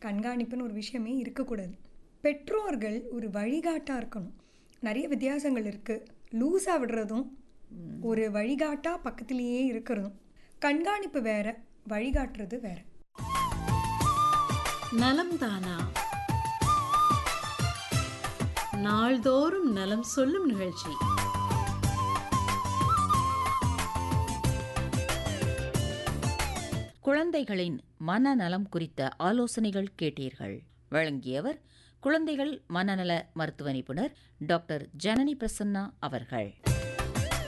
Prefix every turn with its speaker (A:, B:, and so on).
A: கண்காணிப்புன்னு ஒரு விஷயமே இருக்கக்கூடாது பெற்றோர்கள் ஒரு வழிகாட்டாக இருக்கணும் நிறைய வித்தியாசங்கள் இருக்குது லூஸாக விடுறதும் ஒரு வழிகாட்டா பக்கத்திலேயே இருக்கிறதும் கண்காணிப்பு வேற வழிகாட்டுறது வேற
B: நலம் தானா நாள்தோறும் நலம் சொல்லும் நிகழ்ச்சி
C: குழந்தைகளின் மனநலம் குறித்த ஆலோசனைகள் கேட்டீர்கள் வழங்கியவர் குழந்தைகள் மனநல மருத்துவ நிபுணர் டாக்டர் ஜனனி பிரசன்னா அவர்கள்